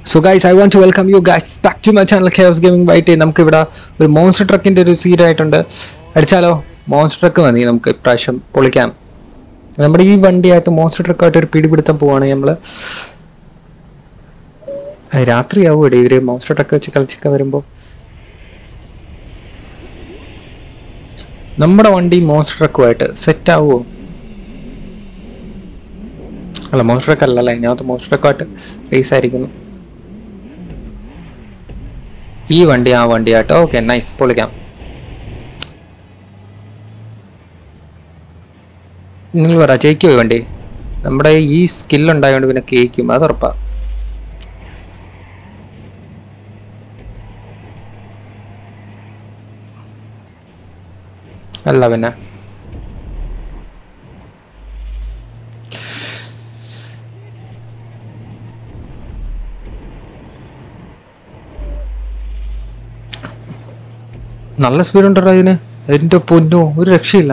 so guys I want to welcome you guys back to my channel cares gaming white നമുക്ക് ഇവിടെ ഒരു monster ട്രക്കിന്റെ ഒരു seed ആയിട്ടുണ്ട് അടിച്ചാലോ monster truck മതി നമുക്ക് ഇപ്രാവശ്യം പൊളിക്കാം നമ്മുടെ ഈ വണ്ടിയായിട്ട് മോൺസ്റ്റർ ട്രക്കായിട്ട് ഒരു പിടിപിടുത്തം പോവാണ് നമ്മള് രാത്രിയാവും ഇവിടെ ഇവര് മോൺസ്റ്റർ ട്രക്ക് വെച്ച് കളിച്ചൊക്കെ വരുമ്പോ നമ്മുടെ വണ്ടി മോൺസ്റ്റർ ട്രക്കുമായിട്ട് സെറ്റ് ആവുമോ അല്ല മോൺസ്റ്റർ ട്രക്ക് അല്ലല്ലേ ഇതിനകത്ത് മോൺസ്റ്റർ ട്രക്കുമായിട്ട് റേസ് ആയിരിക്കുന്നു ഈ വണ്ടി ആ വണ്ടിയാട്ടോ ഓക്കെ നൈസ് പൊളിക്കാം നിങ്ങൾ പറ ജയിക്കുമോ ഈ വണ്ടി നമ്മുടെ ഈ സ്കിൽ ഉണ്ടായതുകൊണ്ട് പിന്നെ കേക്കും അത് ഉറപ്പാ അല്ല പിന്നെ നല്ല സ്പീഡ് ഉണ്ടോ ഇതിന് എന്റെ പൊന്നോ ഒരു രക്ഷയില്ല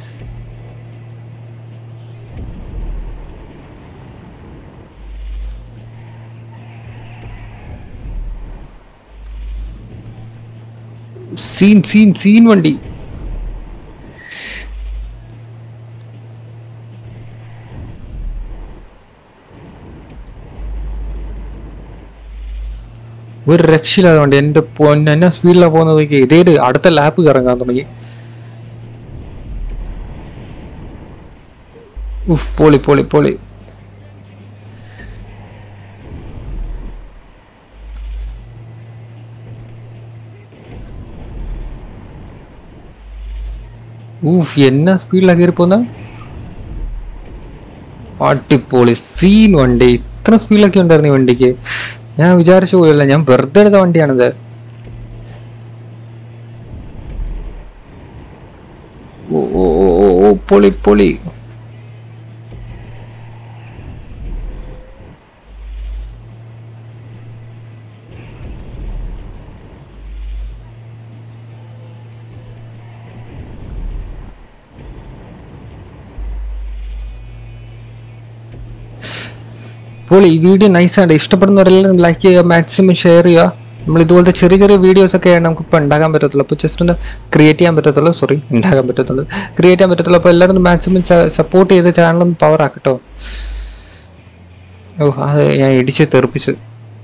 സീൻ സീൻ സീൻ വണ്ടി ഒരു രക്ഷയില്ലാതെ വണ്ടി എന്റെ പൊന്നെ എന്നാ സ്പീഡിലാണ് പോകുന്നത് ഇതേ അടുത്ത ലാപ്പ് കറങ്ങാൻ തുടങ്ങി ഉഫ് പൊളി പൊളി പൊളി ഊഫ് എന്നാ സ്പീഡിലാണ് കയറി പോന്ന അടിപൊളി സീൻ വണ്ടി ഇത്ര സ്പീഡിലൊക്കെ ഉണ്ടായിരുന്നു ഈ വണ്ടിക്ക് ഞാൻ വിചാരിച്ചു പോയല്ല ഞാൻ വെറുതെ എടുത്ത വണ്ടിയാണിത് ഓ ഓ ഓ ഓ, ഓ പൊളി പൊളി അപ്പോൾ ഈ വീഡിയോ നൈസാണ് ഇഷ്ടപ്പെടുന്നവരെല്ലാം ലൈക്ക് ചെയ്യുക മാക്സിമം ഷെയർ ചെയ്യുക നമ്മൾ ഇതുപോലത്തെ ചെറിയ ചെറിയ വീഡിയോസ് ഒക്കെ നമുക്ക് ഇപ്പോൾ ഉണ്ടാക്കാൻ പറ്റത്തുള്ളൂ അപ്പോൾ ജസ്റ്റ് ഒന്ന് ക്രിയേറ്റ് ചെയ്യാൻ പറ്റത്തുള്ളൂ സോറി ഉണ്ടാക്കാൻ പറ്റത്തുള്ളൂ ക്രിയേറ്റ് ചെയ്യാൻ പറ്റത്തുള്ളൂ അപ്പോൾ എല്ലാവരും മാക്സിമം സപ്പോർട്ട് ചെയ്ത് ചാനലൊന്ന് പവർ ആക്കട്ടോ ഓ അത് ഞാൻ ഇടിച്ച് തെറിപ്പിച്ച്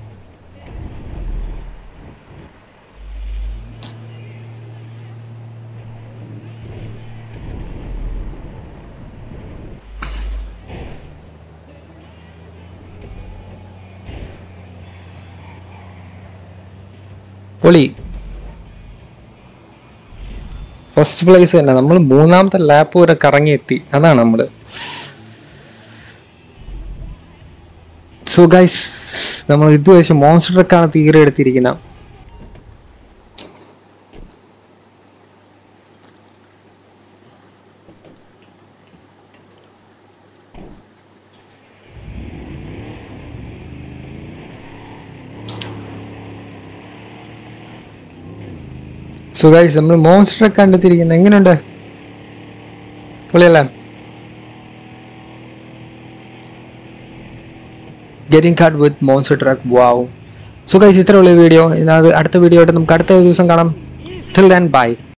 പൊളി ഫസ്റ്റ് പ്ലേസ് തന്നെ നമ്മൾ മൂന്നാമത്തെ ലാപ്പ് വരെ കറങ്ങി എത്തി അതാണ് നമ്മള് സോ ഗൈസ് നമ്മൾ ഇത് വെച്ച് മോൺസ്റ്റർ ട്രക്കാണ് തീരെ എടുത്തിരിക്കുന്നത് സോ ഗൈസ് നമ്മൾ മോൺസ്റ്റർ ട്രക്ക് കണ്ടെത്തിയിരിക്കുന്നത് എങ്ങനെയുണ്ട് പൊളിയല്ലേ getting card with monster truck wow so guys ഇത്രയുള്ള വീഡിയോ അടുത്ത വീഡിയോ ആയിട്ട് നമുക്ക് അടുത്ത ദിവസം കാണാം ടിൽ ദാൻ ബൈ